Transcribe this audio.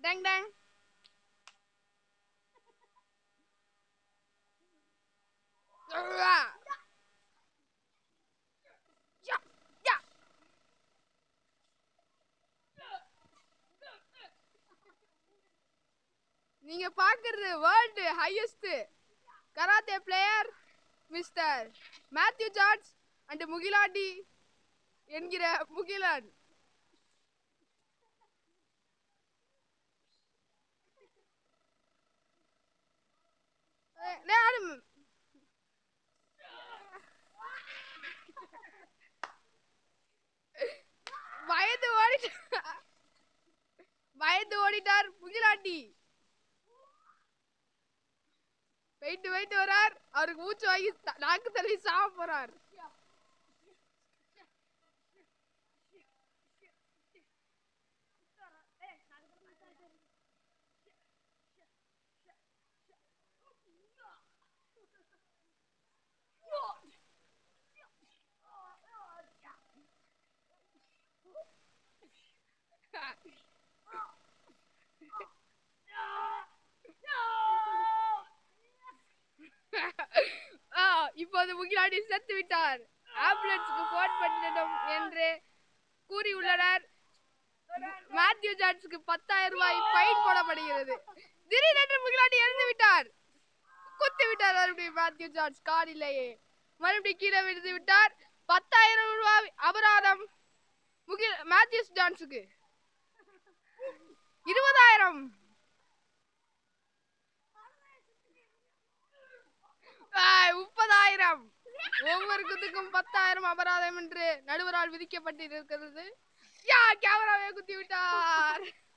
Tongue tongue யா, yeah. நீங்க பாக்குறது world highest karate player mister Mathew George and Mugilandi என்கிற முகிலன் ஏய், டேய், ஆடு. வயது ஓடிட்டா வயது ஓடிட்டார் முகிலாண்டி வெயிட்டு வெயிட்டு வரார் அவருக்கு மூச்சு வாங்கி த- நாக்கு தள்ளி சாவ போறார் ஆ, இப்போது முகிலாண்டி செத்து விட்டார் ஆம்புலன்ஸுக்கு போன் பண்ணிடும் என்று கூறியுள்ளனர் மேத்யூ ஜார்ஜுக்கு பத்தாயிரம் ரூபாய் ஃபைன் போடப்படுகிறது திடீரென்று முகிலாண்டி இறந்து விட்டார் குத்து விட்டார் மறுபடியும் மேத்யூ ஜார்ஜ் காரிலேயே மறுபடியும் கீழே விழுந்து விட்டார் பத்தாயிரம் ரூபாய் அபராதம் முகில் மேத்யூஸ் ஜான்ஸுக்கு இருபதாயிரம் ஆய், முப்பதாயிரம் ஒவ்வொரு குத்துக்கும் பத்தாயிரம் அபராதம் என்று நடுவரால் விதிக்கப்பட்டிருக்கிறது யா கேமராவை குத்தி விட்டார்